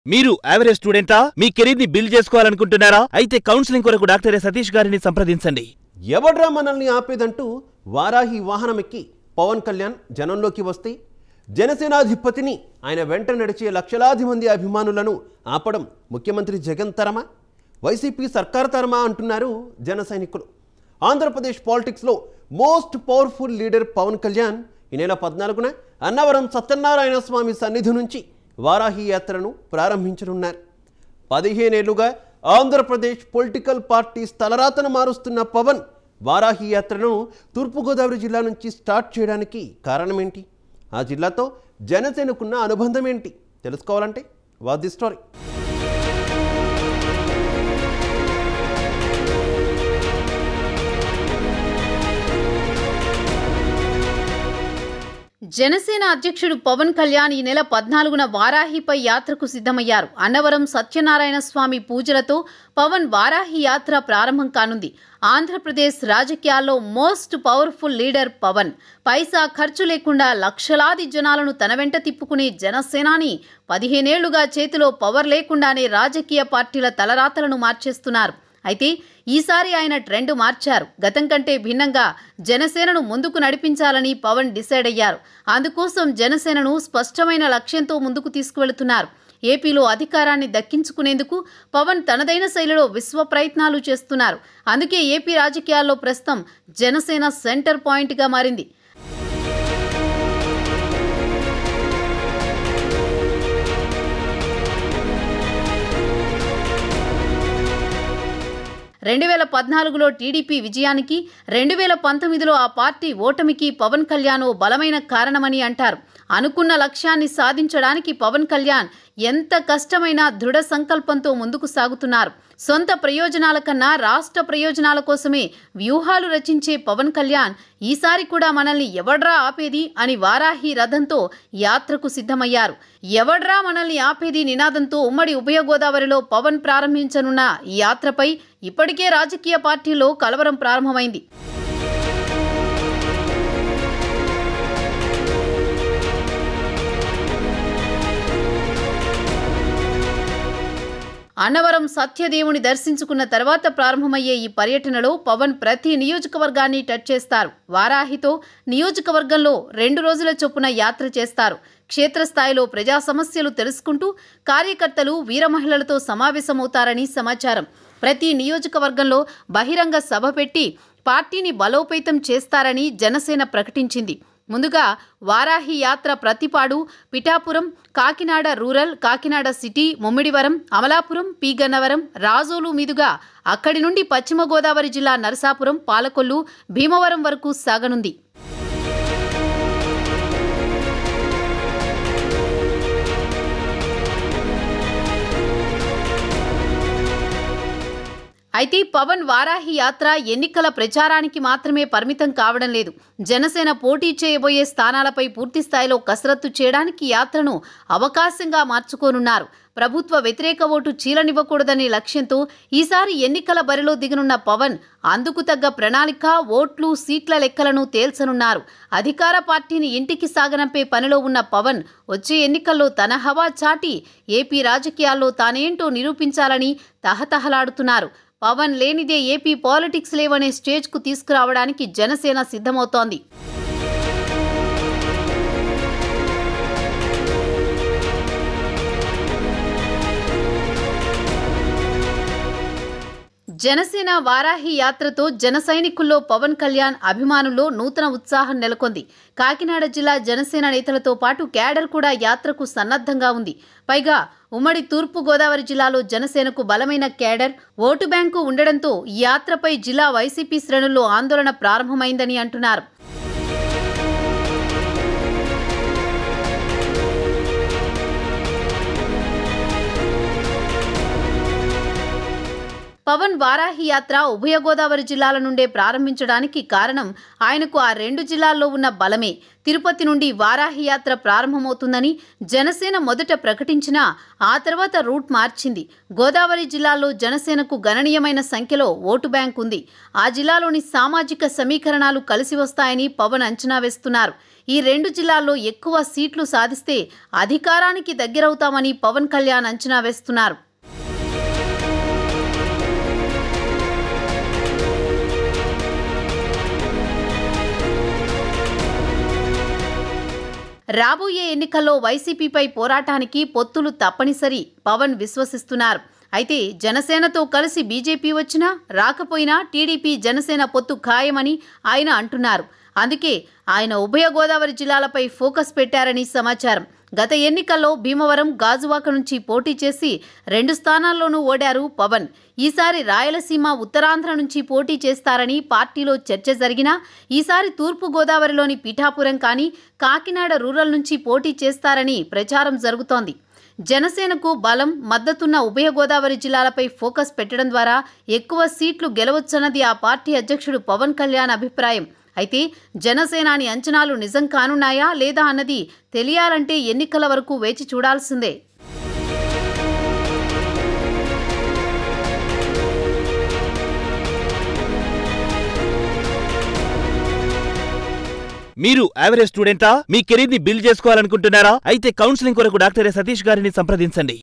మీరు యావరేజ్ స్టూడెంటా మీ కెరీర్ ని బిల్డ్ చేసుకోవాలనుకుంటున్నారా అయితే కౌన్సిలింగ్ కొరకు డాక్టర్ ఎ సతీష్ గారిని సంప్రదించండి ఎవడ్రా మనల్ని ఆపేదంటూ వారాహి వాహనం ఎక్కి పవన్ కళ్యాణ్ జనంలోకి వస్తే జనసేనాధిపతిని ఆయన వెంట నడిచే లక్షలాది మంది అభిమానులను ఆపడం ముఖ్యమంత్రి జగన్ తరమా వైసీపీ సర్కార్ తరమా అంటున్నారు జన సైనికులు ఆంధ్రప్రదేశ్ పాలిటిక్స్లో most powerful leader Pawan Kalyan ఈ నెల పద్నాలుగున అన్నవరం సత్యనారాయణ స్వామి సన్నిధి నుంచి వారాహి యాత్రను ప్రారంభించనున్నారు పదిహేనేళ్లుగా ఆంధ్రప్రదేశ్ పొలిటికల్ పార్టీస్ తలరాతను మారుస్తున్న పవన్ వారాహి యాత్రను తూర్పుగోదావరి జిల్లా నుంచి స్టార్ట్ చేయడానికి కారణమేంటి ఆ జిల్లాతో జనసేనకున్న అనుబంధం ఏంటి తెలుసుకోవాలంటే వాట్ ది స్టోరీ జనసేన అధ్యక్షుడు పవన్ కళ్యాణ్ ఈ నెల పద్నాలుగున వారాహిపై యాత్రకు సిద్ధమయ్యారు అన్నవరం సత్యనారాయణ స్వామి పూజలతో పవన్ వారాహి యాత్ర ప్రారంభం కానుంది ఆంధ్రప్రదేశ్ రాజకీయాల్లో మోస్ట్ పవర్ఫుల్ లీడర్ పవన్ పైసా ఖర్చు లేకుండా లక్షలాది జనాలను తన వెంట తిప్పుకునే జనసేనాని పదిహేనేళ్లుగా చేతిలో పవర్ లేకుండానే రాజకీయ పార్టీల తలరాతలను మార్చేస్తున్నారు అయితే ఈసారి ఆయన ట్రెండ్ మార్చారు గతం కంటే భిన్నంగా జనసేనను ముందుకు నడిపించాలని పవన్ డిసైడ్ అయ్యారు అందుకోసం జనసేనను స్పష్టమైన లక్ష్యంతో ముందుకు తీసుకువెళుతున్నారు ఏపీలో అధికారాన్ని దక్కించుకునేందుకు పవన్ తనదైన శైలిలో విశ్వ ప్రయత్నాలు చేస్తున్నారు అందుకే ఏపీ రాజకీయాల్లో ప్రస్తుతం జనసేన సెంటర్ పాయింట్గా మారింది రెండు వేల పద్నాలుగులో టీడీపీ విజయానికి రెండు వేల పంతొమ్మిదిలో ఆ పార్టీ ఓటమికి పవన్ కళ్యాణ్ ఓ బలమైన కారణమని అంటారు అనుకున్న లక్ష్యాన్ని సాధించడానికి పవన్ కళ్యాణ్ ఎంత కష్టమైనా దృఢ సంకల్పంతో ముందుకు సాగుతున్నారు సొంత ప్రయోజనాల కన్నా రాష్ట్ర ప్రయోజనాల కోసమే వ్యూహాలు రచించే పవన్ కళ్యాణ్ ఈసారి కూడా మనల్ని ఎవడ్రా ఆపేది అని వారాహి రథంతో యాత్రకు సిద్ధమయ్యారు ఎవడ్రా మనల్ని ఆపేది నినాదంతో ఉమ్మడి ఉభయ గోదావరిలో పవన్ ప్రారంభించనున్న ఈ యాత్రపై ఇప్పటికే రాజకీయ పార్టీలో కలవరం ప్రారంభమైంది అన్నవరం సత్యదేవుని దర్శించుకున్న తర్వాత ప్రారంభమయ్యే ఈ పర్యటనలో పవన్ ప్రతి నియోజకవర్గాన్ని టచ్ చేస్తారు వారాహితో నియోజకవర్గంలో రెండు రోజుల చొప్పున యాత్ర చేస్తారు క్షేత్రస్థాయిలో ప్రజా సమస్యలు తెలుసుకుంటూ కార్యకర్తలు వీర మహిళలతో సమావేశమవుతారని సమాచారం ప్రతి నియోజకవర్గంలో బహిరంగ సభ పెట్టి పార్టీని బలోపేతం చేస్తారని జనసేన ప్రకటించింది ముందుగా వారాహి యాత్ర Prathipadu Pithapuram Kakinada rural Kakinada city Mummidivaram Amalapuram P Gannavaram Razole మీదుగా అక్కడి నుండి పశ్చిమ గోదావరి జిల్లా నరసాపురం పాలకొల్లు భీమవరం వరకు సాగనుంది అయితే పవన్ వారాహి యాత్ర ఎన్నికల ప్రచారానికి మాత్రమే పరిమితం కావడం లేదు జనసేన పోటీ చేయబోయే స్థానాలపై పూర్తి స్థాయిలో కసరత్తు చేయడానికి యాత్రను అవకాశంగా మార్చుకోనున్నారు ప్రభుత్వ వ్యతిరేక ఓటు చీలనివ్వకూడదనే లక్ష్యంతో ఈసారి ఎన్నికల బరిలో దిగనున్న పవన్ అందుకు తగ్గ ప్రణాళిక ఓట్లు సీట్ల లెక్కలను తేల్చనున్నారు అధికార పార్టీని ఇంటికి సాగనంపే పనిలో ఉన్న పవన్ వచ్చే ఎన్నికల్లో తన హవా చాటి ఏపీ రాజకీయాల్లో తానేంటో నిరూపించాలని తహతహలాడుతున్నారు పవన్ లేనిదే ఏపీ పాలిటిక్స్ లేవనే స్టేజ్కు తీసుకురావడానికి జనసేన సిద్ధమవుతోంది జనసేన వారాహి యాత్రతో జన సైనికుల్లో పవన్ కళ్యాణ్ అభిమానుల్లో నూతన ఉత్సాహం నెలకొంది కాకినాడ జిల్లా జనసేన నేతలతో పాటు క్యాడర్ కూడా యాత్రకు సన్నద్ధంగా ఉంది పైగా ఉమ్మడి తూర్పు గోదావరి జిల్లాలో జనసేనకు బలమైన క్యాడర్ ఓటు బ్యాంకు ఉండడంతో ఈ యాత్రపై జిల్లా వైసీపీ శ్రేణుల్లో ఆందోళన ప్రారంభమైందని అంటున్నారు పవన్ వారాహి యాత్ర ఉభయ గోదావరి జిల్లాల నుండే ప్రారంభించడానికి కారణం ఆయనకు ఆ రెండు జిల్లాల్లో ఉన్న బలమే తిరుపతి నుండి వారాహి యాత్ర ప్రారంభమవుతుందని జనసేన మొదట ప్రకటించినా ఆ తర్వాత రూట్ మార్చింది గోదావరి జిల్లాలో జనసేనకు గణనీయమైన సంఖ్యలో ఓటు బ్యాంక్ ఉంది ఆ జిల్లాలోని సామాజిక సమీకరణాలు కలిసి వస్తాయని పవన్ అంచనా వేస్తున్నారు ఈ రెండు జిల్లాల్లో ఎక్కువ సీట్లు సాధిస్తే అధికారానికి దగ్గరవుతామని పవన్ కళ్యాణ్ అంచనా వేస్తున్నారు రాబోయే ఎన్నికల్లో వైసీపీపై పోరాటానికి పొత్తులు తప్పనిసరి పవన్ విశ్వసిస్తున్నారు అయితే జనసేనతో కలిసి బీజేపీ వచ్చినా రాకపోయినా టీడీపీ జనసేన పొత్తు ఖాయమని ఆయన అంటున్నారు అందుకే ఆయన ఉభయ గోదావరి జిల్లాలపై ఫోకస్ పెట్టారని సమాచారం గత ఎన్నికల్లో భీమవరం గాజువాక నుంచి పోటీ చేసి రెండు స్థానాల్లోనూ ఓడారు పవన్ ఈసారి రాయలసీమ ఉత్తరాంధ్ర నుంచి పోటీ చేస్తారని పార్టీలో చర్చ జరిగినా ఈసారి తూర్పు గోదావరిలోని పిఠాపురం కానీ కాకినాడ రూరల్ నుంచి పోటీ చేస్తారని ప్రచారం జరుగుతోంది జనసేనకు బలం మద్దతున్న ఉభయ గోదావరి జిల్లాలపై ఫోకస్ పెట్టడం ద్వారా ఎక్కువ సీట్లు గెలవచ్చన్నది ఆ పార్టీ అధ్యక్షుడు పవన్ కళ్యాణ్ అభిప్రాయం అయితే జనసేనాని అంచనాలు నిజం కానున్నాయా లేదా అన్నది తెలియాలంటే ఎన్నికల వరకు వేచి చూడాల్సిందే మీరు యావరేజ్ స్టూడెంటా మీ కెరీర్ ని బిల్డ్ చేసుకోవాలనుకుంటున్నారా అయితే కౌన్సిలింగ్ కొరకు డాక్టర్ ఎ సతీష్ గారిని సంప్రదించండి